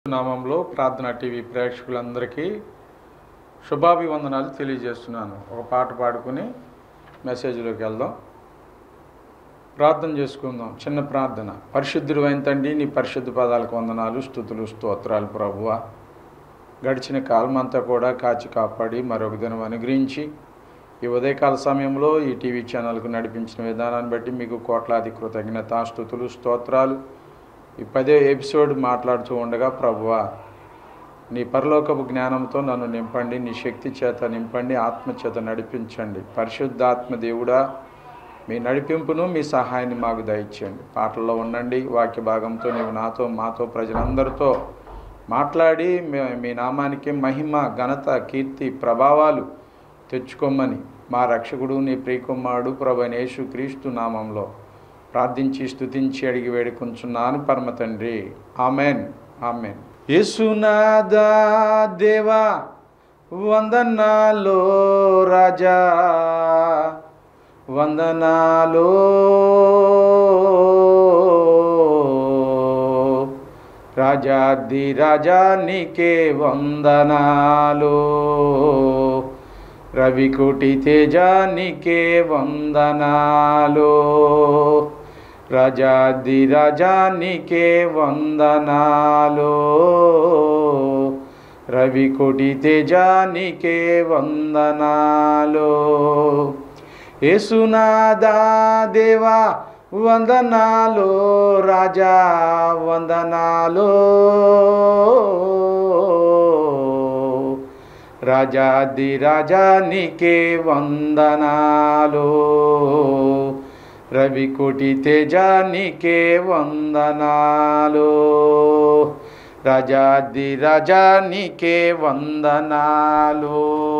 నామంలో ప్రార్థన టీవీ ప్రేక్షకులందరికీ శుభాభివందనాలు తెలియజేస్తున్నాను ఒక పాట పాడుకుని మెసేజ్లోకి వెళ్దాం ప్రార్థన చేసుకుందాం చిన్న ప్రార్థన పరిశుద్ధుడు అయిన తండ్రి నీ పరిశుద్ధ పదాలకు వందనాలు స్థుతులు స్తోత్రాలు ప్రభువ గడిచిన కాలం అంతా కూడా కాచి కాపాడి మరొక దినం అనుగ్రహించి ఈ ఉదయకాల సమయంలో ఈ టీవీ ఛానల్కు నడిపించిన విధానాన్ని బట్టి మీకు కోట్లాది కృతజ్ఞత స్థుతులు స్తోత్రాలు ఈ పదే ఎపిసోడ్ మాట్లాడుతూ ఉండగా ప్రభువా నీ పరలోకపు జ్ఞానంతో నన్ను నింపండి నీ శక్తి చేత నింపండి ఆత్మ చేత నడిపించండి పరిశుద్ధాత్మ దేవుడా మీ నడిపింపును మీ సహాయాన్ని మాకు దయచేయండి పాటల్లో ఉండండి వాక్య భాగంతో నీవు నాతో మాతో ప్రజలందరితో మాట్లాడి మీ- మీ నామానికి మహిమ ఘనత కీర్తి ప్రభావాలు తెచ్చుకోమని మా రక్షకుడు నీ ప్రియకుమారుడు ప్రభు యేసు క్రీస్తు నామంలో ప్రార్థించి స్తుతించి అడిగి వేడుకుంటున్నాను పరమ తండ్రి ఆమెన్ ఆమెన్ యేసునాదా దేవా వందనాలో రాజా వందనాలో రాజాది రాజా నీకే వందనాలు రవికోటి తేజానికే వందనాలు రాజాది రాజానికే వందనాలు రవికోటి తేజానికే వందనాలు యేసునాదా దేవా వందనాలు రాజా వందనాలు రాజాది రాజా నీకే వందనాలు రవికోటి తేజా నీకే వందనాలు రాజాది రాజా నీకే వందనాలు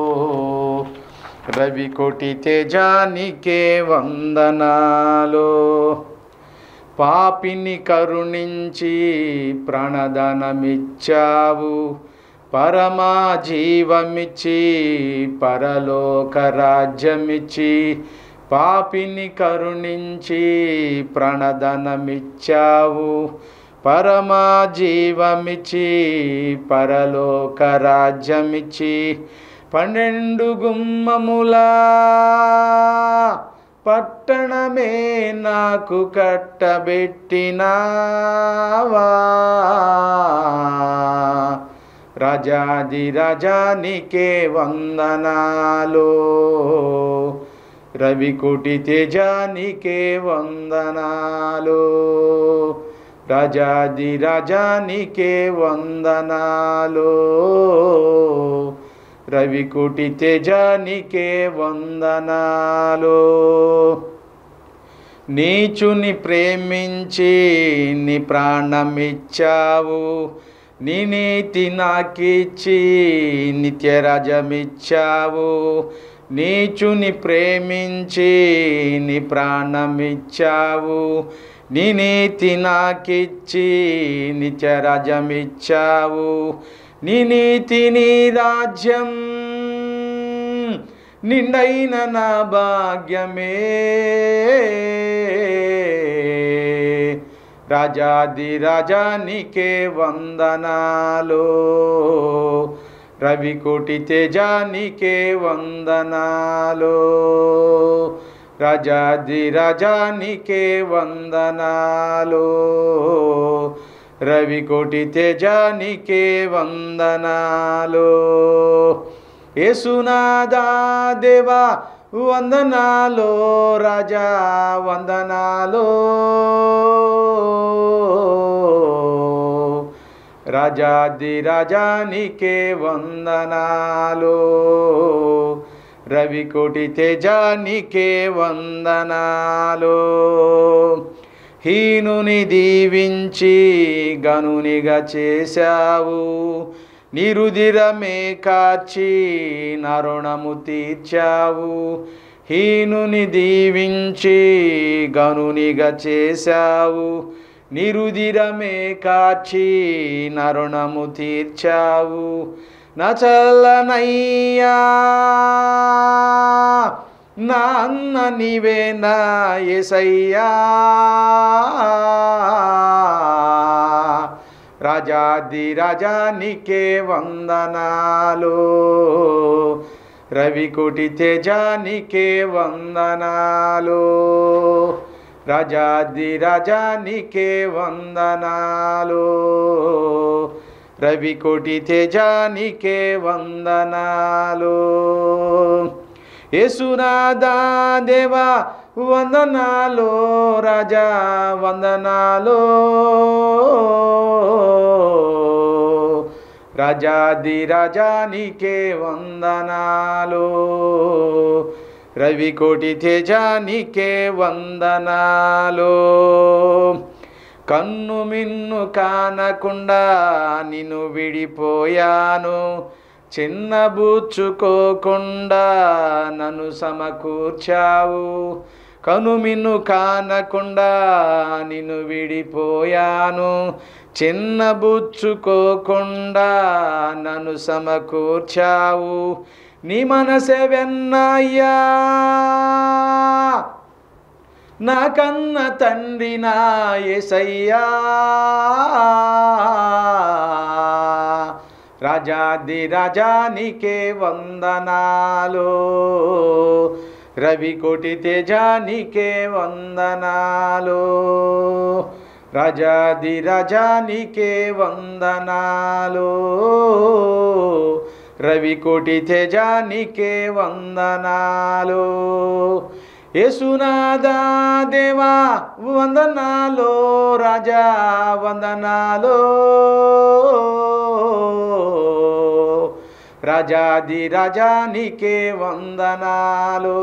రవికోటి తేజా నీకే వందనాలు పాపిని కరుణించి ప్రాణదానమిచ్చావు పరమా జీవమిచ్చి పరలోక రాజ్యమిచ్చి పాపిని కరుణించి ప్రణదనమిచ్చావు పరమా జీవమిచ్చి పరలోక రాజ్యమిచ్చి పన్నెండు గుమ్మములా పట్టణమే నాకు కట్టబెట్టినావా రాజాది రాజానికే వందనాలు రవికోటి తేజానికే వందనాలు రాజాది రాజానికే వందనాలు రవికోటి తేజానికే వందనాలు నీచుని ప్రేమించి నీ ప్రాణమిచ్చావు నీ నీతి నాకిచ్చి నిత్యరాజమిచ్చావు నీచుని ప్రేమించి నీ ప్రాణమిచ్చావు నీ నీతి నాకిచ్చి నిత్యరాజమిచ్చావు నీ నీతి నీ రాజ్యం నిండైన నా భాగ్యమే రాజాది రాజానికే వందనాలు రవికోటి తేజానికే వందనాలు రాజాది రాజానికే వందనాలు రవికోటి తేజానికే వందనాలు యేసునాదా దేవా వందనాలు రాజా వందనాలు రాజాది రాజానికే వందనాలు రవికోటి తేజానికే వందనాలు హీనుని దీవించి గనునిగా చేశావు నిరుదిరమే కాచి నరుణము తీర్చావు హీనుని దీవించి గనునిగా చేశావు నిరుదిరమే కాచి నరుణము తీర్చావు నచల్లనయ్యా నా అన్న నీవే నా ఎసయ్యా రాజాది రాజా నీకే వందనాలు రవికోటి తేజానికే వందనాలు రాజాది రాజానికే వందనాలు రవికోటి తేజానికే వందనాలు యేసునాదా దేవా వందనాలు రాజా వందనాలు రాజాది రాజానికే వందనాలు రవికోటి తేజానికే వందనాలు కన్ను మిన్ను కానకుండా నిన్ను విడిపోయాను చిన్నబుచ్చుకోకుండా నన్ను సమకూర్చావు కనుమిన్ను కానకుండా నిన్ను విడిపోయాను చిన్నబుచ్చుకోకుండా నన్ను సమకూర్చావు నీ మనసే వెన్నయ్యా నా కన్న తండ్రి నా ఏసయ్యా రాజాది రాజానికే వందనాలు రవికోటి తేజానికే వందనాలు రాజాది రాజానికే వందనాలు రవికోటి తేజానికే వందనాలు యేసునాదా దేవా వందనాలు రాజా వందనాలు రాజాది రాజానికే వందనాలు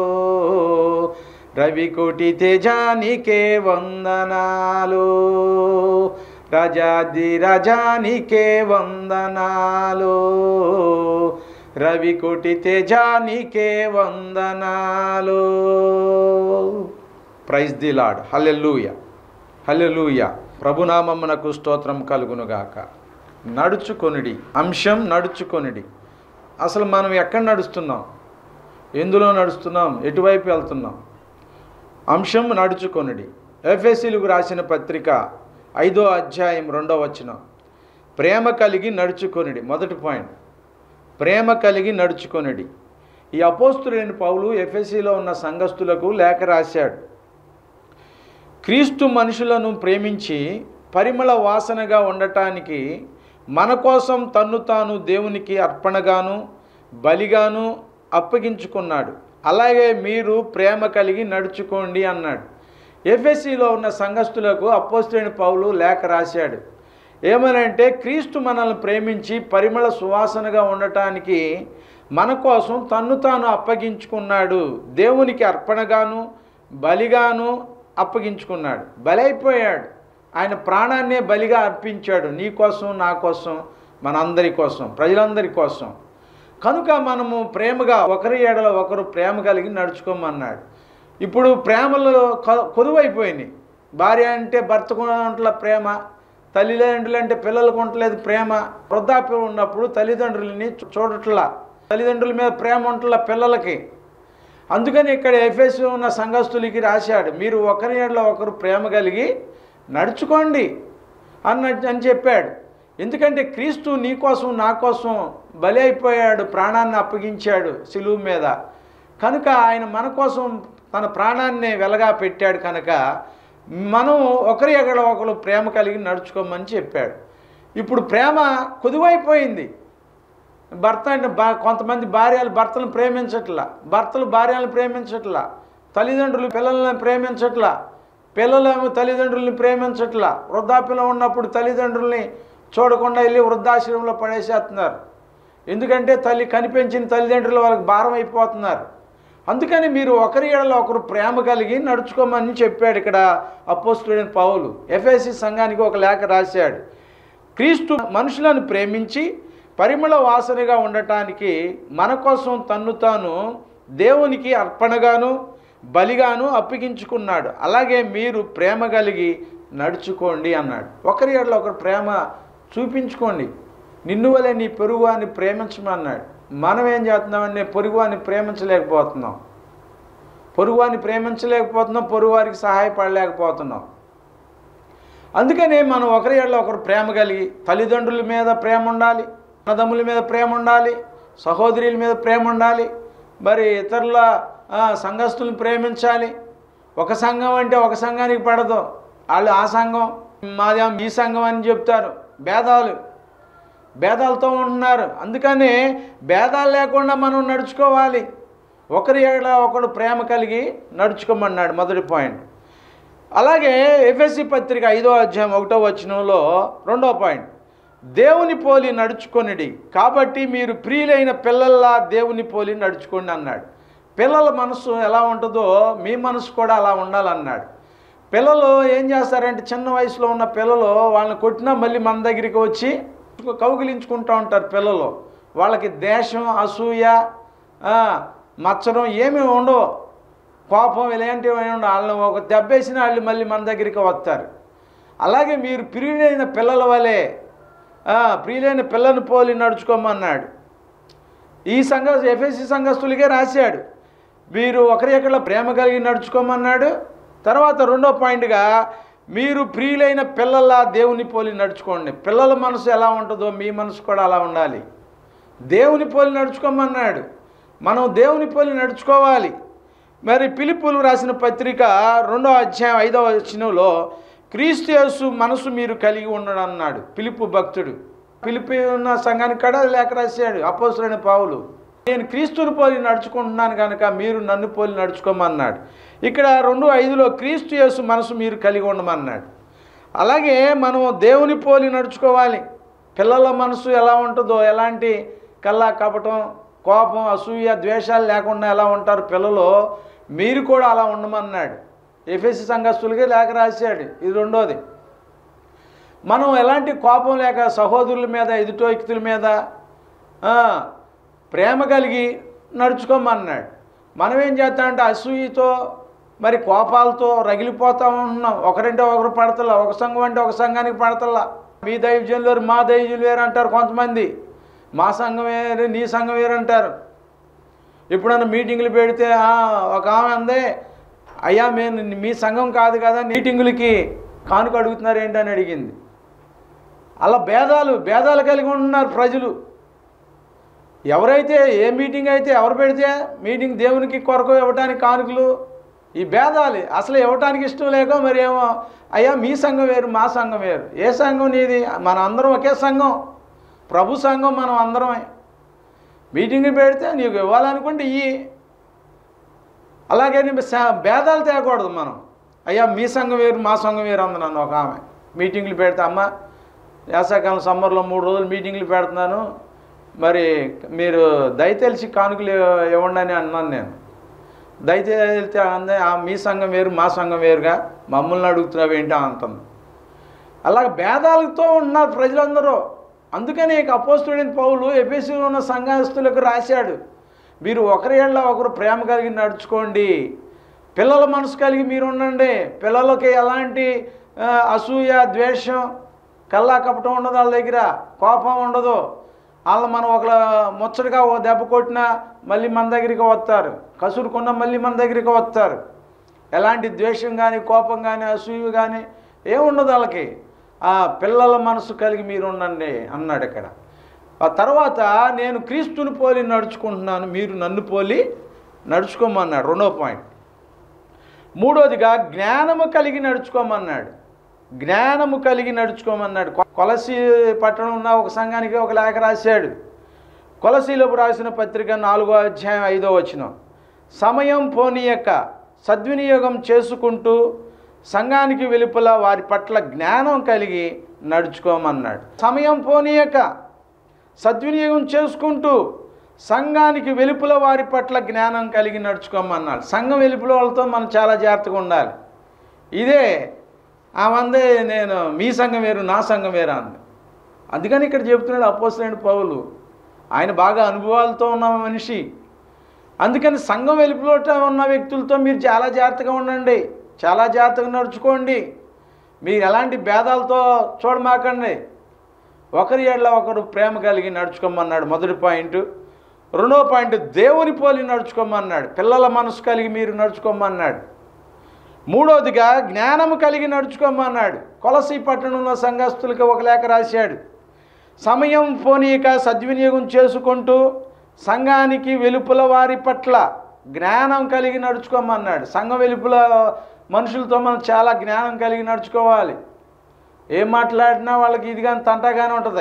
రవికోటి తేజానికే వందనాలు రాజాది రాజానికే వందనాలు రవికోటి తేజానికే వందనాలు praise the lord hallelujah hallelujah ప్రభునామమునకు స్తోత్రం కలుగునుగాక నడుచుకొనిడి అంశం నడుచుకొనిడి అసలు మనం ఎక్కడ నడుస్తున్నాం ఎందులో నడుస్తున్నాం ఎటువైపు వెళ్తున్నాం అంశం నడుచుకొనిడి ఎఫ్ఎస్సీలకు రాసిన పత్రిక ఐదో అధ్యాయం రెండో వచనం ప్రేమ కలిగి నడుచుకొనిడి మొదటి పాయింట్ ప్రేమ కలిగి నడుచుకొనిడి ఈ అపోస్తులైన పౌలు ఎఫ్ఎస్సిలో ఉన్న సంఘస్థులకు లేఖ రాశాడు క్రీస్తు మనుషులను ప్రేమించి పరిమళ వాసనగా ఉండటానికి మన కోసం తన్ను తాను దేవునికి అర్పణగాను బలిగాను అప్పగించుకున్నాడు అలాగే మీరు ప్రేమ కలిగి నడుచుకోండి అన్నాడు ఎఫ్ఎస్సిలో ఉన్న సంఘస్థులకు అపోస్తులైన పౌలు లేఖ రాశాడు ఏమనంటే క్రీస్తు మనల్ని ప్రేమించి పరిమళ సువాసనగా ఉండటానికి మన కోసం తన్ను తాను అప్పగించుకున్నాడు దేవునికి అర్పణగాను బలిగాను అప్పగించుకున్నాడు బలైపోయాడు ఆయన ప్రాణాన్నే బలిగా అర్పించాడు నీ కోసం నా కోసం మనందరి కోసం ప్రజలందరి కోసం కనుక మనము ప్రేమగా ఒకరి ఏడల ఒకరు ప్రేమ కలిగి నడుచుకోమన్నాడు ఇప్పుడు ప్రేమలో కొ- కొదువైపోయినాయి భార్య అంటే భర్తకు ఉంటల ప్రేమ తల్లిదండ్రులు అంటే పిల్లలకు ఉండలేదు ప్రేమ వృద్ధాప్యం ఉన్నప్పుడు తల్లిదండ్రులని చూ- చూడట్లా తల్లిదండ్రుల మీద ప్రేమ ఉంటల పిల్లలకి అందుకని ఇక్కడ ఎఫ్ఎస్ ఉన్న సంఘస్థులకి రాశాడు మీరు ఒకరి ఏడల ఒకరు ప్రేమ కలిగి నడుచుకోండి అన్న అని చెప్పాడు ఎందుకంటే క్రీస్తు నీ కోసం నా కోసం బలి అయిపోయాడు ప్రాణాన్ని అప్పగించాడు సిలువు మీద కనుక ఆయన మన కోసం తన ప్రాణాన్ని వెలగా పెట్టాడు కనుక మనం ఒకరి ఎక్కడ ఒకరు ప్రేమ కలిగి నడుచుకోమని చెప్పాడు ఇప్పుడు ప్రేమ కొదువైపోయింది భర్త అంటే బా కొంతమంది భార్యలు భర్తలను ప్రేమించట్లా భర్తలు భార్యలను ప్రేమించట్లా తల్లిదండ్రులు పిల్లల్ని ప్రేమించట్లా పిల్లలేమో తల్లిదండ్రుల్ని ప్రేమించట్లా వృద్ధాప్యంలో ఉన్నప్పుడు తల్లిదండ్రుల్ని చూడకుండా వెళ్ళి వృద్ధాశ్రమంలో పడేసేస్తున్నారు ఎందుకంటే తల్లి కనిపించిన తల్లిదండ్రులు వాళ్ళకి భారం అయిపోతున్నారు అందుకని మీరు ఒకరి ఏడలో ఒకరు ప్రేమ కలిగి నడుచుకోమని చెప్పాడు ఇక్కడ అపోస్తుడైన పౌలు ఎఫ్ఎస్సి సంఘానికి ఒక లేఖ రాశాడు క్రీస్తు మనుషులను ప్రేమించి పరిమళ వాసనగా ఉండటానికి మన కోసం తన్ను తాను దేవునికి అర్పణగాను బలిగాను అప్పగించుకున్నాడు అలాగే మీరు ప్రేమ కలిగి నడుచుకోండి అన్నాడు ఒకరి ఏడలో ఒకరు ప్రేమ చూపించుకోండి నిన్ను వలె నీ పొరుగువాన్ని ప్రేమించమన్నాడు మనం ఏం చేస్తున్నామంటే పొరుగువాన్ని ప్రేమించలేకపోతున్నాం పొరుగువాన్ని ప్రేమించలేకపోతున్నాం పొరుగువారికి సహాయపడలేకపోతున్నాం అందుకని మనం ఒకరి ఏళ్ళ ఒకరు ప్రేమ కలిగి తల్లిదండ్రుల మీద ప్రేమ ఉండాలి అన్నదమ్ముల మీద ప్రేమ ఉండాలి సహోదరుల మీద ప్రేమ ఉండాలి మరి ఇతరుల ఆ, సంఘస్థులను ప్రేమించాలి ఒక సంఘం అంటే ఒక సంఘానికి పడదు వాళ్ళు ఆ సంఘం మాది ఈ సంఘం అని చెప్తారు భేదాలు భేదాలతో ఉంటున్నారు అందుకని భేదాలు లేకుండా మనం నడుచుకోవాలి ఒకరి ఏడ ఒకడు ప్రేమ కలిగి నడుచుకోమన్నాడు మొదటి పాయింట్ అలాగే ఎఫ్ఎస్సి పత్రిక ఐదో అధ్యాయం ఒకటో వచనంలో రెండో పాయింట్ దేవుని పోలి నడుచుకొనిడి కాబట్టి మీరు ప్రియులైన పిల్లల్లా దేవుని పోలి నడుచుకోండి అన్నాడు పిల్లల మనసు ఎలా ఉంటుందో మీ మనసు కూడా అలా ఉండాలన్నాడు పిల్లలు ఏం చేస్తారంటే చిన్న వయసులో ఉన్న పిల్లలు వాళ్ళని కొట్టినా మళ్ళీ మన దగ్గరికి వచ్చి కౌగిలించుకుంటూ ఉంటారు పిల్లలు వాళ్ళకి దేశం అసూయ ఆ, మచ్చరం ఏమీ ఉండవు కోపం ఇలాంటివి ఏమి ఉండవు వాళ్ళని ఒక దెబ్బేసిన వాళ్ళు మళ్ళీ మన దగ్గరికి వస్తారు అలాగే మీరు ప్రియులైన పిల్లల వలె ఆ, ప్రియులైన పిల్లని పోలి నడుచుకోమన్నాడు ఈ సంఘ ఎఫ్ఎస్సి సంఘస్థులకే రాశాడు మీరు ఒకరి ప్రేమ కలిగి నడుచుకోమన్నాడు తర్వాత రెండో పాయింట్గా మీరు ప్రియులైన పిల్లల్లా దేవుని పోలి నడుచుకోండి పిల్లల మనసు ఎలా ఉంటుందో మీ మనసు కూడా అలా ఉండాలి దేవుని పోలి నడుచుకోమన్నాడు మనం దేవుని పోలి నడుచుకోవాలి మరి పిలుపులు రాసిన పత్రిక రెండో అధ్యాయం ఐదవ వచనంలో క్రీస్తు యేసు మనసు మీరు కలిగి ఉండడం అన్నాడు పిలుపు భక్తుడు పిలిపి ఉన్న సంఘానికి కూడా లేఖ రాశాడు అపోసులైన పావులు నేను క్రీస్తుని పోలి నడుచుకుంటున్నాను కనుక మీరు నన్ను పోలి నడుచుకోమన్నాడు ఇక్కడ రెండు ఐదులో క్రీస్తు యేసు మనసు మీరు కలిగి ఉండమన్నాడు అలాగే మనం దేవుని పోలి నడుచుకోవాలి పిల్లల మనసు ఎలా ఉంటుందో ఎలాంటి కల్లా కపటం కోపం అసూయ ద్వేషాలు లేకుండా ఎలా ఉంటారు పిల్లలు మీరు కూడా అలా ఉండమన్నాడు ఎఫ్ఎస్సి సంఘస్థులకే లేఖ రాశాడు ఇది రెండోది మనం ఎలాంటి కోపం లేక సహోదరుల మీద ఎదుటో వ్యక్తుల మీద ఆ, ప్రేమ కలిగి నడుచుకోమన్నాడు మనం ఏం చేస్తామంటే అసూయతో మరి కోపాలతో రగిలిపోతా ఉంటున్నాం ఒకరంటే ఒకరు పడతలా ఒక సంఘం అంటే ఒక సంఘానికి పడతలా మీ దైవజనులు వేరు మా దైవజనులు వేరు అంటారు కొంతమంది మా సంఘం వేరు నీ సంఘం వేరు అంటారు ఎప్పుడన్నా మీటింగులు పెడితే "ఆ, ఒక ఆమె అందే అయ్యా మేము మీ సంఘం కాదు కదా మీటింగులకి కానుక అడుగుతున్నారు ఏంటి అని అడిగింది అలా భేదాలు భేదాలు కలిగి ఉంటున్నారు ప్రజలు ఎవరైతే ఏ మీటింగ్ అయితే ఎవరు పెడితే మీటింగ్ దేవునికి కొరకు ఇవ్వటానికి కానుకలు ఈ భేదాలు అసలు ఇవ్వటానికి ఇష్టం లేక మరి ఏమో అయ్యా మీ సంఘం వేరు మా సంఘం వేరు ఏ సంఘం నీది మన అందరం ఒకే సంఘం ప్రభు సంఘం మనం అందరమే మీటింగ్ పెడితే నీకు ఇవ్వాలనుకుంటే ఇయ్యి అలాగే నీ స- భేదాలు తేకూడదు మనం అయ్యా మీ సంఘం వేరు మా సంఘం వేరు అంది నన్ను ఒక ఆమె మీటింగ్లు పెడితే అమ్మ వేసవకాలం సమ్మర్లో మూడు రోజులు మీటింగ్లు పెడుతున్నాను మరి మీరు దయతెలిసి కానుకలు ఇవ్వండి అని అన్నాను నేను దయతెలితే అందే "ఆ, మీ సంఘం వేరు మా సంఘం వేరుగా మమ్మల్ని అడుగుతున్నావు ఏంటి అంటుంది అలాగ భేదాలతో ఉన్నారు ప్రజలందరూ అందుకని ఇక అపోస్తుడైన పౌలు ఎపిసిలో ఉన్న సంఘస్థులకు రాశాడు మీరు ఒకరి ఏళ్ళ ఒకరు ప్రేమ కలిగి నడుచుకోండి పిల్లల మనసు కలిగి మీరు ఉండండి పిల్లలకి ఎలాంటి ఆ, అసూయ ద్వేషం కల్లా కపటం ఉండదు వాళ్ళ దగ్గర కోపం ఉండదు వాళ్ళు మనం ఒక ముచ్చటగా ఓ దెబ్బ కొట్టినా మళ్ళీ మన దగ్గరికి వస్తారు కసురుకున్నా మళ్ళీ మన దగ్గరికి వస్తారు ఎలాంటి ద్వేషం కానీ కోపం కానీ అసూయ కానీ ఏముండదు వాళ్ళకి ఆ పిల్లల మనసు కలిగి మీరు ఉండండి అన్నాడు ఇక్కడ ఆ తర్వాత నేను క్రీస్తుని పోలి నడుచుకుంటున్నాను మీరు నన్ను పోలి నడుచుకోమన్నాడు రెండో పాయింట్ మూడోదిగా జ్ఞానము కలిగి నడుచుకోమన్నాడు జ్ఞానము కలిగి నడుచుకోమన్నాడు కొ- కొలసి పట్టణం ఉన్న ఒక సంఘానికి ఒక లేఖ రాశాడు కొలసీలోపు రాసిన పత్రిక నాలుగో అధ్యాయం ఐదో వచనం సమయం పోనీయక సద్వినియోగం చేసుకుంటూ సంఘానికి వెలుపల వారి పట్ల జ్ఞానం కలిగి నడుచుకోమన్నాడు సమయం పోనీయక సద్వినియోగం చేసుకుంటూ సంఘానికి వెలుపల వారి పట్ల జ్ఞానం కలిగి నడుచుకోమన్నాడు సంఘం వెలుపల వాళ్ళతో మనం చాలా జాగ్రత్తగా ఉండాలి ఇదే ఆ మందే నేను మీ సంఘం వేరు నా సంఘం వేరు అంది అందుకని ఇక్కడ చెప్తున్నాడు అపోసరైన పౌలు ఆయన బాగా అనుభవాలతో ఉన్న మనిషి అందుకని సంఘం వెలుపులోట ఉన్న వ్యక్తులతో మీరు చాలా జాగ్రత్తగా ఉండండి చాలా జాగ్రత్తగా నడుచుకోండి మీరు ఎలాంటి భేదాలతో చూడమాకండి ఒకరి ఏళ్ళ ఒకరు ప్రేమ కలిగి నడుచుకోమన్నాడు మొదటి పాయింట్ రెండో పాయింట్ దేవుని పోలి నడుచుకోమన్నాడు పిల్లల మనసు కలిగి మీరు నడుచుకోమన్నాడు మూడోదిగా జ్ఞానము కలిగి నడుచుకోమన్నాడు కొలసి పట్టణంలో సంఘస్థులకి ఒక లేఖ రాశాడు సమయం పోనీయక సద్వినియోగం చేసుకుంటూ సంఘానికి వెలుపల వారి పట్ల జ్ఞానం కలిగి నడుచుకోమన్నాడు సంఘం వెలుపల మనుషులతో మనం చాలా జ్ఞానం కలిగి నడుచుకోవాలి ఏం మాట్లాడినా వాళ్ళకి ఇది కానీ తంటగానే ఉంటుంది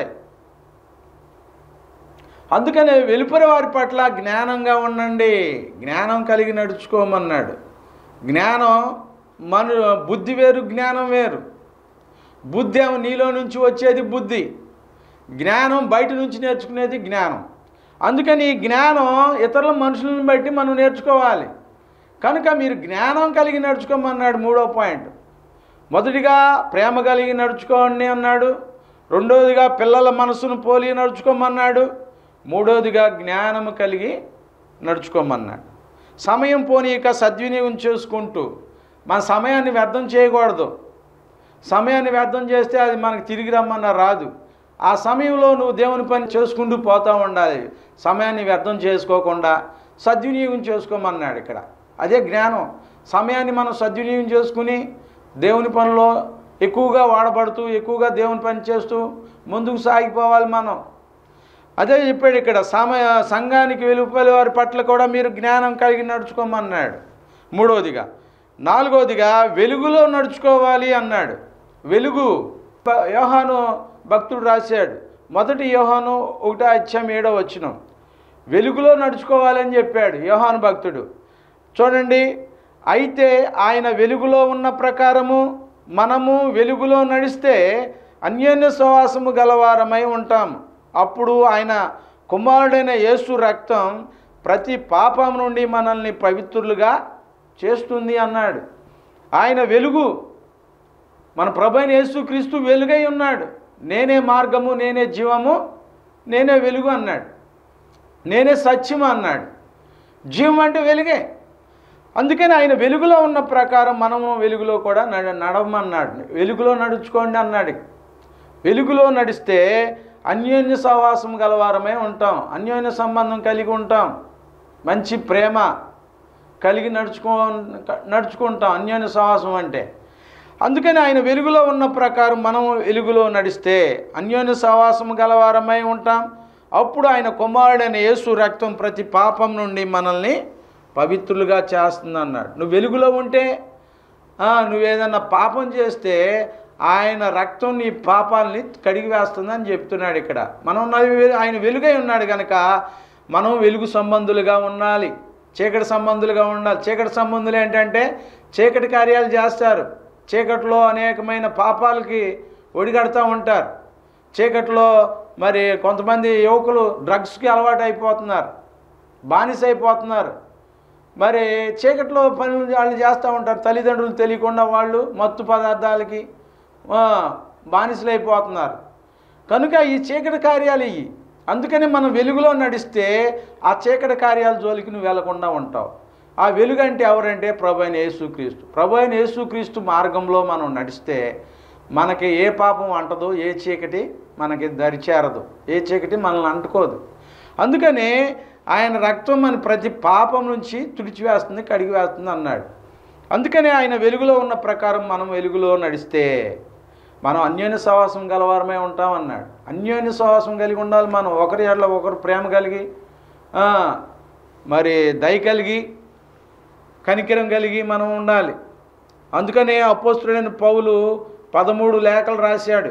అందుకనే వెలుపల వారి పట్ల జ్ఞానంగా ఉండండి జ్ఞానం కలిగి నడుచుకోమన్నాడు జ్ఞానం మను బుద్ధి వేరు జ్ఞానం వేరు బుద్ధి ఏమో నీలో నుంచి వచ్చేది బుద్ధి జ్ఞానం బయట నుంచి నేర్చుకునేది జ్ఞానం అందుకని ఈ జ్ఞానం ఇతరుల మనుషులను బట్టి మనం నేర్చుకోవాలి కనుక మీరు జ్ఞానం కలిగి నడుచుకోమన్నాడు మూడో పాయింట్ మొదటిగా ప్రేమ కలిగి నడుచుకోండి అన్నాడు రెండోదిగా పిల్లల మనసును పోలి నడుచుకోమన్నాడు మూడోదిగా జ్ఞానము కలిగి నడుచుకోమన్నాడు సమయం పోనీక సద్వినియోగం చేసుకుంటూ మన సమయాన్ని వ్యర్థం చేయకూడదు సమయాన్ని వ్యర్థం చేస్తే అది మనకు తిరిగి రమ్మన్న రాదు ఆ సమయంలో నువ్వు దేవుని పని చేసుకుంటూ పోతూ ఉండాలి సమయాన్ని వ్యర్థం చేసుకోకుండా సద్వినియోగం చేసుకోమన్నాడు ఇక్కడ అదే జ్ఞానం సమయాన్ని మనం సద్వినియోగం చేసుకుని దేవుని పనిలో ఎక్కువగా వాడబడుతూ ఎక్కువగా దేవుని పని చేస్తూ ముందుకు సాగిపోవాలి మనం అదే చెప్పాడు ఇక్కడ సమయ సంఘానికి వెలుపలి వారి పట్ల కూడా మీరు జ్ఞానం కలిగి నడుచుకోమన్నాడు మూడవదిగా నాలుగవదిగా వెలుగులో నడుచుకోవాలి అన్నాడు వెలుగు బ- యోహాను భక్తుడు రాశాడు మొదటి యోహాను ఒకటో అధ్యాయం ఏడో వచ్చిన వెలుగులో నడుచుకోవాలని చెప్పాడు యోహాను భక్తుడు చూడండి అయితే ఆయన వెలుగులో ఉన్న ప్రకారము మనము వెలుగులో నడిస్తే అన్యోన్య సహవాసము గలవారమై ఉంటాం అప్పుడు ఆయన కుమారుడైన యేసు రక్తం ప్రతి పాపం నుండి మనల్ని పవిత్రులుగా చేస్తుంది అన్నాడు ఆయన వెలుగు మన ప్రభు అయిన యేసుక్రీస్తు వెలుగై ఉన్నాడు నేనే మార్గము నేనే జీవము నేనే వెలుగు అన్నాడు నేనే సత్యము అన్నాడు జీవం అంటే వెలుగే అందుకని ఆయన వెలుగులో ఉన్న ప్రకారం మనము వెలుగులో కూడా నడ నడవమన్నాడు వెలుగులో నడుచుకోండి అన్నాడు వెలుగులో నడిస్తే అన్యోన్య సహవాసం గలవారమే ఉంటాం అన్యోన్య సంబంధం కలిగి ఉంటాం మంచి ప్రేమ కలిగి నడుచుకో నడుచుకుంటాం అన్యోన్య సహవాసం అంటే అందుకని ఆయన వెలుగులో ఉన్న ప్రకారం మనం వెలుగులో నడిస్తే అన్యోన్య సహవాసం గలవారమై ఉంటాం అప్పుడు ఆయన కుమారుడైన యేసు రక్తం ప్రతి పాపం నుండి మనల్ని పవిత్రులుగా చేస్తుంది అన్నాడు నువ్వు వెలుగులో ఉంటే ఆ, నువ్వేదన్నా పాపం చేస్తే ఆయన రక్తం నీ పాపాలని కడిగి వేస్తుందని చెప్తున్నాడు ఇక్కడ మనం నవి- ఆయన వెలుగై ఉన్నాడు కనుక మనం వెలుగు సంబంధులుగా ఉండాలి చీకటి సంబంధులుగా ఉండాలి చీకటి సంబంధులు ఏంటంటే చీకటి కార్యాలు చేస్తారు చీకటిలో అనేకమైన పాపాలకి ఒడిగడుతూ ఉంటారు చీకటిలో మరి కొంతమంది యువకులు డ్రగ్స్కి అలవాటు అయిపోతున్నారు బానిస అయిపోతున్నారు మరి చీకట్లో పనులు వాళ్ళు చేస్తూ ఉంటారు తల్లిదండ్రులు తెలియకుండా వాళ్ళు మత్తు పదార్థాలకి ఆ, బానిసలు అయిపోతున్నారు కనుక ఈ చీకటి కార్యాలు ఇవి అందుకని మనం వెలుగులో నడిస్తే ఆ చీకటి కార్యాల జోలికి నువ్వు వెళ్లకుండా ఉంటావు ఆ వెలుగు అంటే ఎవరంటే ప్రభు అయిన యేసుక్రీస్తు ప్రభు అయిన యేసుక్రీస్తు మార్గంలో మనం నడిస్తే మనకి ఏ పాపం అంటదో ఏ చీకటి మనకి దరిచేరదు ఏ చీకటి మనల్ని అంటుకోదు అందుకని ఆయన రక్తం మన ప్రతి పాపం నుంచి తుడిచివేస్తుంది కడిగి వేస్తుంది అన్నాడు అందుకని ఆయన వెలుగులో ఉన్న ప్రకారం మనం వెలుగులో నడిస్తే మనం అన్యోన్య సహవాసం గలవారమే ఉంటాం అన్నాడు అన్యోన్య సహవాసం కలిగి ఉండాలి మనం ఒకరి ఎడల ఒకరు ప్రేమ కలిగి ఆ, మరి దయ కలిగి కనికరం కలిగి మనం ఉండాలి అందుకనే అపోస్తుడైన పౌలు పదమూడు లేఖలు రాశాడు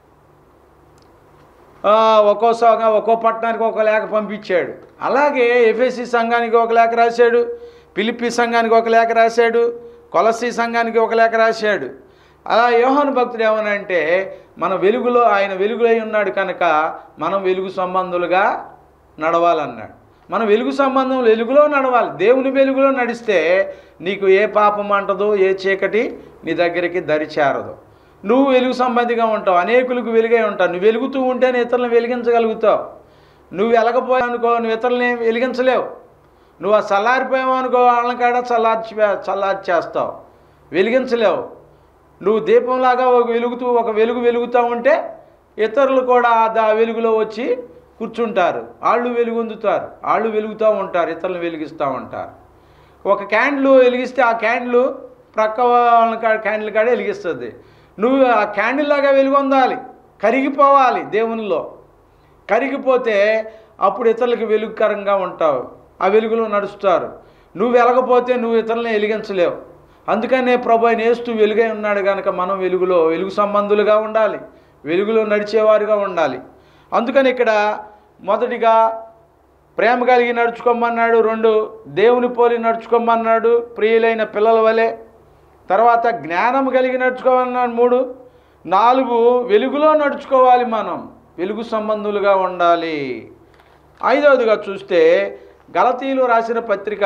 ఆ, ఒక్కో సంఘం ఒక్కో పట్టణానికి ఒక లేఖ పంపించాడు అలాగే ఎఫ్ఎస్సి సంఘానికి ఒక లేఖ రాశాడు పిలిపి సంఘానికి ఒక లేఖ రాశాడు కొలసి సంఘానికి ఒక లేఖ రాశాడు అలా యోహాను భక్తుడు ఏమనంటే మన వెలుగులో ఆయన వెలుగులై ఉన్నాడు కనుక మనం వెలుగు సంబంధులుగా నడవాలన్నాడు మనం వెలుగు సంబంధం వెలుగులో నడవాలి దేవుని వెలుగులో నడిస్తే నీకు ఏ పాపం అంటదో ఏ చీకటి నీ దగ్గరికి దరి చేరదు నువ్వు వెలుగు సంబంధిగా ఉంటావు అనేకులకు వెలుగై ఉంటావు నువ్వు వెలుగుతూ ఉంటేనే ఇతరులను వెలిగించగలుగుతావు నువ్వు వెలగపోయావు అనుకో నువ్వు ఇతరులని వెలిగించలేవు నువ్వు ఆ చల్లారిపోయావు అనుకో వాళ్ళని కాడ చల్లార్చి చల్లార్చేస్తావు వెలిగించలేవు నువ్వు దీపంలాగా ఒక వెలుగుతూ ఒక వెలుగు వెలుగుతూ ఉంటే ఇతరులు కూడా ఆ దా వెలుగులో వచ్చి కూర్చుంటారు వాళ్ళు వెలుగొందుతారు వాళ్ళు వెలుగుతూ ఉంటారు ఇతరులను వెలిగిస్తూ ఉంటారు ఒక క్యాండిల్ వెలిగిస్తే ఆ క్యాండిల్ ప్రక్క వాళ్ళ కాడ క్యాండిల్ కాడ వెలిగిస్తుంది నువ్వు ఆ క్యాండిల్ లాగా వెలుగొందాలి కరిగిపోవాలి దేవునిలో కరిగిపోతే అప్పుడు ఇతరులకు వెలుగుకరంగా ఉంటావు ఆ వెలుగులో నడుస్తారు నువ్వు వెలగపోతే నువ్వు ఇతరులను వెలిగించలేవు అందుకనే ప్రభు ఆయన వేస్తూ వెలుగై ఉన్నాడు కనుక మనం వెలుగులో వెలుగు సంబంధులుగా ఉండాలి వెలుగులో నడిచేవారుగా ఉండాలి అందుకని ఇక్కడ మొదటిగా ప్రేమ కలిగి నడుచుకోమన్నాడు రెండు దేవుని పోలి నడుచుకోమన్నాడు ప్రియులైన పిల్లల వలె తర్వాత జ్ఞానం కలిగి నడుచుకోమన్నాడు మూడు నాలుగు వెలుగులో నడుచుకోవాలి మనం వెలుగు సంబంధులుగా ఉండాలి ఐదవదిగా చూస్తే గలతీలు రాసిన పత్రిక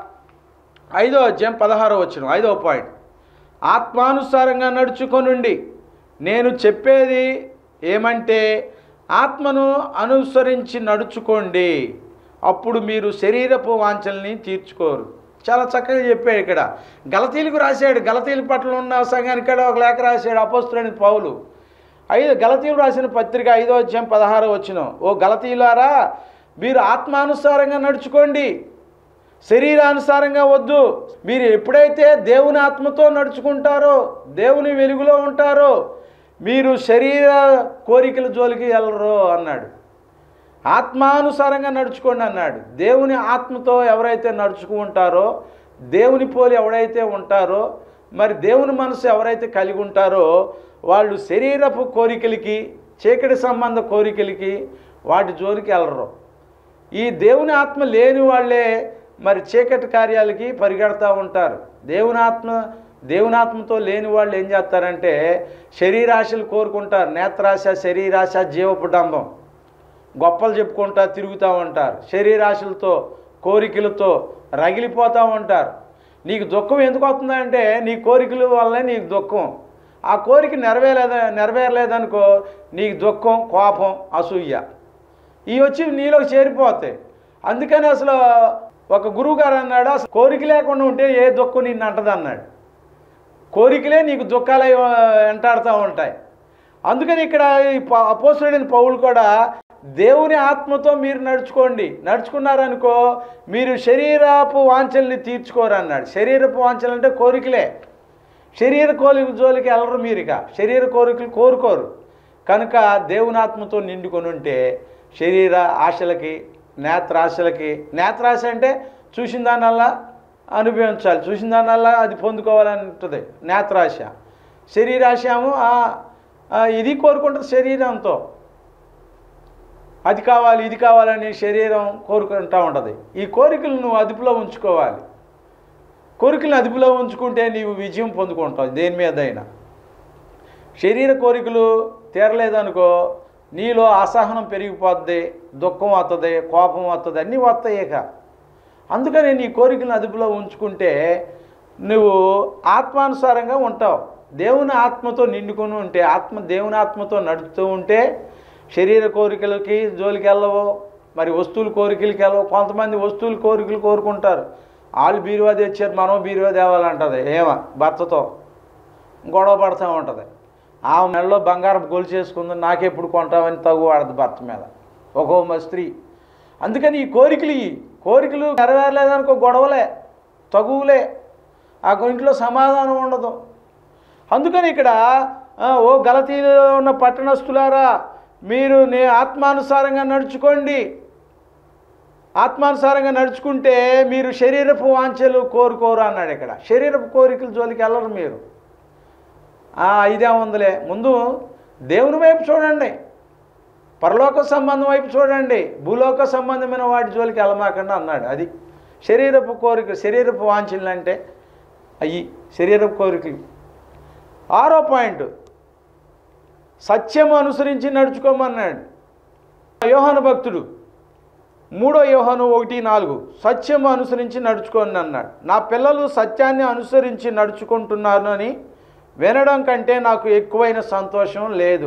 ఐదో అధ్యాయం పదహారో వచ్చిన ఐదవ పాయింట్ ఆత్మానుసారంగా నడుచుకొనుండి నేను చెప్పేది ఏమంటే ఆత్మను అనుసరించి నడుచుకోండి అప్పుడు మీరు శరీరపు వాంఛల్ని తీర్చుకోరు చాలా చక్కగా చెప్పాడు ఇక్కడ గలతీలకు రాశాడు గలతీల పట్ల ఉన్న సంఘానికి కూడా ఒక లేఖ రాశాడు అపోస్తుడని పౌలు ఐదు గలతీలు రాసిన పత్రిక ఐదో అధ్యాయం పదహారో వచ్చిన ఓ గలతీలారా మీరు ఆత్మానుసారంగా నడుచుకోండి శరీరానుసారంగా వద్దు మీరు ఎప్పుడైతే దేవుని ఆత్మతో నడుచుకుంటారో దేవుని వెలుగులో ఉంటారో మీరు శరీర కోరికల జోలికి వెళ్ళరు అన్నాడు ఆత్మానుసారంగా నడుచుకోండి అన్నాడు దేవుని ఆత్మతో ఎవరైతే నడుచుకుంటారో దేవుని పోలి ఎవరైతే ఉంటారో మరి దేవుని మనసు ఎవరైతే కలిగి ఉంటారో వాళ్ళు శరీరపు కోరికలకి చీకటి సంబంధ కోరికలకి వాటి జోలికి వెళ్ళరు ఈ దేవుని ఆత్మ లేని వాళ్ళే మరి చీకటి కార్యాలకి పరిగెడతా ఉంటారు దేవుని ఆత్మ దేవుని ఆత్మతో లేని వాళ్ళు ఏం చేస్తారంటే శరీరాశలు కోరుకుంటారు నేత్రాశ శరీరాశ జీవపు డంబం గొప్పలు చెప్పుకుంటా తిరుగుతూ ఉంటారు శరీరాశలతో కోరికలతో రగిలిపోతూ ఉంటారు నీకు దుఃఖం ఎందుకు వస్తుందంటే నీ కోరికల వల్లనే నీకు దుఃఖం ఆ కోరిక నెరవేరలేద నెరవేరలేదనుకో నీకు దుఃఖం కోపం అసూయ ఇవి వచ్చి నీలోకి చేరిపోతాయి అందుకని అసలు ఒక గురువు గారు అన్నాడు అసలు కోరిక లేకుండా ఉంటే ఏ దుఃఖం నిన్ను అంటది అన్నాడు కోరికలే నీకు దుఃఖాలు వెంటాడుతూ ఉంటాయి అందుకని ఇక్కడ ఈ ప- అపోస్తుడైన పౌలు కూడా దేవుని ఆత్మతో మీరు నడుచుకోండి నడుచుకున్నారనుకో మీరు శరీరపు వాంఛల్ని తీర్చుకోరు అన్నాడు శరీరపు వాంఛలు అంటే కోరికలే శరీర కోరిక జోలికి వెళ్ళరు మీరు ఇక శరీర కోరికలు కోరుకోరు కనుక దేవుని ఆత్మతో నిండుకొని ఉంటే శరీర ఆశలకి నేత్రాశలకి నేత్రాశ అంటే చూసిన దానల్లా అనుభవించాలి చూసిన దానల్లా అది పొందుకోవాలని ఉంటుంది నేత్రాశ శరీరాశ ఏమో ఆ- ఆ ఇది కోరుకుంటుంది శరీరంతో అది కావాలి ఇది కావాలని శరీరం కోరుకుంటూ ఉంటుంది ఈ కోరికలు నువ్వు అదుపులో ఉంచుకోవాలి కోరికలను అదుపులో ఉంచుకుంటే నీవు విజయం పొందుకుంటావు దేని మీదైనా శరీర కోరికలు తీరలేదనుకో నీలో అసహనం పెరిగిపోద్ది దుఃఖం వస్తుంది కోపం వస్తుంది అన్నీ వస్తాయి ఇక అందుకని నీ కోరికలను అదుపులో ఉంచుకుంటే నువ్వు ఆత్మానుసారంగా ఉంటావు దేవుని ఆత్మతో నిండుకొని ఉంటే ఆత్మ దేవుని ఆత్మతో నడుస్తూ ఉంటే శరీర కోరికలకి జోలికి వెళ్ళవు మరి వస్తువుల కోరికలకి వెళ్ళవు కొంతమంది వస్తువుల కోరికలు కోరుకుంటారు వాళ్ళు బీరువా తెచ్చారు మనం బీరువా తేవాలంటది ఏమ భర్తతో గొడవ పడుతూ ఉంటుంది ఆ నెలలో బంగారం గొలుసు చేసుకుంది నాకెప్పుడు కొంటామని తగు వాడదు భర్త మీద ఒక్కో మ స్త్రీ అందుకని ఈ కోరికలు ఇవి కోరికలు నెరవేరలేదనుకో గొడవలే తగువులే ఆ ఇంట్లో సమాధానం ఉండదు అందుకని ఇక్కడ ఆ, ఓ గలతీలో ఉన్న పట్టణస్థులారా మీరు నే ఆత్మానుసారంగా నడుచుకోండి ఆత్మానుసారంగా నడుచుకుంటే మీరు శరీరపు వాంఛలు కోరుకోరు అన్నాడు ఇక్కడ శరీరపు కోరికల జోలికి వెళ్ళరు మీరు ఆ, ఇదే ఉందిలే ముందు దేవుని వైపు చూడండి పరలోక సంబంధం వైపు చూడండి భూలోక సంబంధమైన వాటి జోలికి వెళ్ళమాకండి అన్నాడు అది శరీరపు కోరిక శరీరపు వాంఛలు అంటే అయ్యి శరీరపు కోరికలు ఆరో పాయింట్ సత్యము అనుసరించి నడుచుకోమన్నాడు యోహాను భక్తుడు మూడో యోహాను ఒకటి నాలుగు సత్యము అనుసరించి నడుచుకోండి అన్నాడు నా పిల్లలు సత్యాన్ని అనుసరించి నడుచుకుంటున్నారు అని వినడం కంటే నాకు ఎక్కువైన సంతోషం లేదు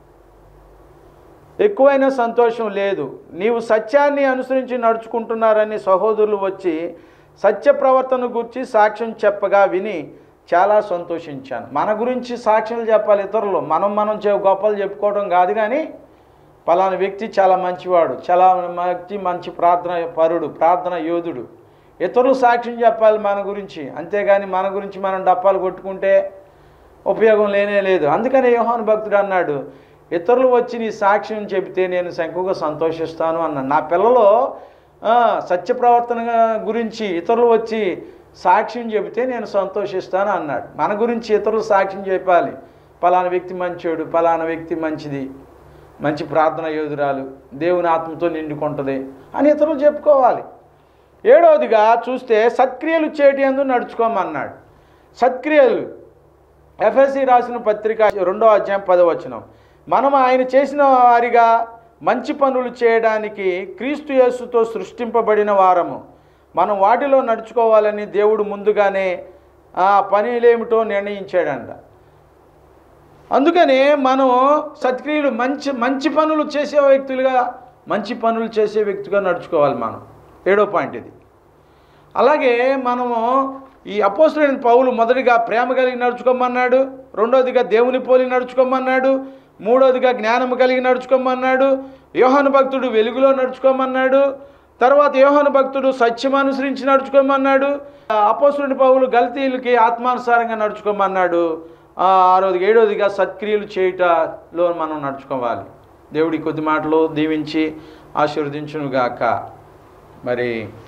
ఎక్కువైన సంతోషం లేదు నీవు సత్యాన్ని అనుసరించి నడుచుకుంటున్నారని సహోదరులు వచ్చి సత్య ప్రవర్తన గురించి సాక్ష్యం చెప్పగా విని చాలా సంతోషించాను మన గురించి సాక్ష్యాలు చెప్పాలి ఇతరులు మనం మనం చె గొప్పలు చెప్పుకోవడం కాదు కానీ పలానా వ్యక్తి చాలా మంచివాడు చాలా వ్యక్తి మంచి ప్రార్థన పరుడు ప్రార్థన యోధుడు ఇతరులు సాక్ష్యం చెప్పాలి మన గురించి అంతేగాని మన గురించి మనం డప్పాలు కొట్టుకుంటే ఉపయోగం లేనే లేదు అందుకని యోహాను భక్తుడు అన్నాడు ఇతరులు వచ్చి నీ సాక్ష్యం చెబితే నేను శంకుగా సంతోషిస్తాను అన్నాడు నా పిల్లలో ఆ, సత్య ప్రవర్తన గురించి ఇతరులు వచ్చి సాక్ష్యం చెబితే నేను సంతోషిస్తాను అన్నాడు మన గురించి ఇతరులు సాక్ష్యం చెప్పాలి పలానా వ్యక్తి మంచోడు పలానా వ్యక్తి మంచిది మంచి ప్రార్థన యోధురాలు దేవుని ఆత్మతో నిండుకుంటుంది అని ఇతరులు చెప్పుకోవాలి ఏడవదిగా చూస్తే సత్క్రియలు చేటి అందు నడుచుకోమన్నాడు సత్క్రియలు ఎఫ్ఎస్సి రాసిన పత్రిక రెండో అధ్యాయం పదవచనం మనం ఆయన చేసిన వారిగా మంచి పనులు చేయడానికి క్రీస్తు యేసుతో సృష్టింపబడిన వారము మనం వాటిలో నడుచుకోవాలని దేవుడు ముందుగానే ఆ పనిలేమిటో నిర్ణయించాడంట అందుకనే మనం సత్క్రియలు మంచి మంచి పనులు చేసే వ్యక్తులుగా మంచి పనులు చేసే వ్యక్తిగా నడుచుకోవాలి మనం ఏడో పాయింట్ ఇది అలాగే మనము ఈ అపోస్తులైన పౌలు మొదటిగా ప్రేమ కలిగి నడుచుకోమన్నాడు రెండోదిగా దేవుని పోలి నడుచుకోమన్నాడు మూడోదిగా జ్ఞానం కలిగి నడుచుకోమన్నాడు యోహాను భక్తుడు వెలుగులో నడుచుకోమన్నాడు తర్వాత యోహాను భక్తుడు సత్యం అనుసరించి నడుచుకోమన్నాడు అపోస్తులైన పౌలు గల్తీలకి ఆత్మానుసారంగా నడుచుకోమన్నాడు ఆ ఆరోదిగా ఏడోదిగా సత్క్రియలు చేయుటలో మనం నడుచుకోవాలి దేవుడి కొద్ది మాటలు దీవించి ఆశీర్వదించునుగాక మరి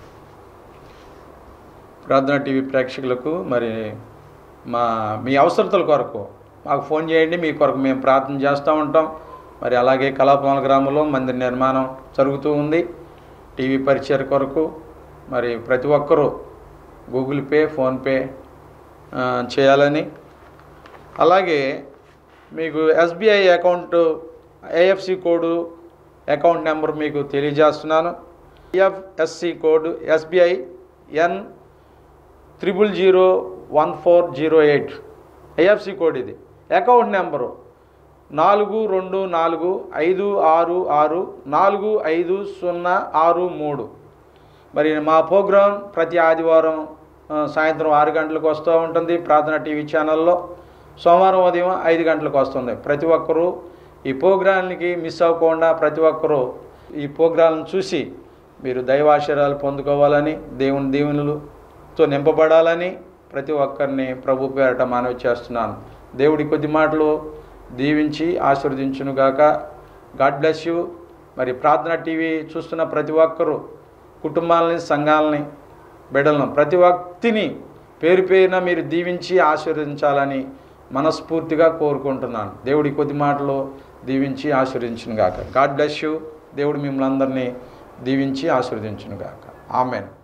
ప్రార్థన టీవీ ప్రేక్షకులకు మరి మా మీ అవసరతల కొరకు మాకు ఫోన్ చేయండి మీ కొరకు మేము ప్రార్థన చేస్తూ ఉంటాం మరి అలాగే కళాపాల గ్రామంలో మందిర నిర్మాణం జరుగుతూ ఉంది టీవీ పరిచయ కొరకు మరి ప్రతి ఒక్కరూ గూగుల్ పే ఫోన్పే ఆ, చేయాలని అలాగే మీకు SBI account AFC code account number మీకు తెలియజేస్తున్నాను FSC code SBI N triple zero one four zero eight IFC code ఇది అకౌంట్ నెంబరు నాలుగు రెండు నాలుగు ఐదు ఆరు ఆరు నాలుగు ఐదు సున్నా ఆరు మూడు మరి మా ప్రోగ్రాం ప్రతి ఆదివారం ఆ, సాయంత్రం ఆరు గంటలకు వస్తూ ఉంటుంది ప్రార్థన టీవీ ఛానల్లో సోమవారం ఉదయం ఐదు గంటలకు వస్తుంది ప్రతి ఒక్కరూ ఈ ప్రోగ్రాంకి మిస్ అవ్వకుండా ప్రతి ఒక్కరూ ఈ ప్రోగ్రాంను చూసి మీరు దైవాశీర్వాదాలు పొందుకోవాలని దేవుని దీవెనలతో నింపబడాలని ప్రతి ఒక్కరిని ప్రభు పేరట మనవి చేస్తున్నాను దేవుడి కొద్ది మాటలు దీవించి ఆశీర్వదించునుగాక గాడ్ బ్లెస్ యూ మరి ప్రార్థన టీవీ చూస్తున్న ప్రతి ఒక్కరూ కుటుంబాలని సంఘాలని బిడ్డలను ప్రతి వ్యక్తిని పేరు పేరున మీరు దీవించి ఆశీర్వదించాలని మనస్ఫూర్తిగా కోరుకుంటున్నాను దేవుడి కొద్ది మాటలు దీవించి ఆశీర్వదించునుగాక గాడ్ బ్లెస్ యూ దేవుడు మిమ్మల్ని అందరినీ దీవించి ఆశీర్వదించునుగాక ఆమెన్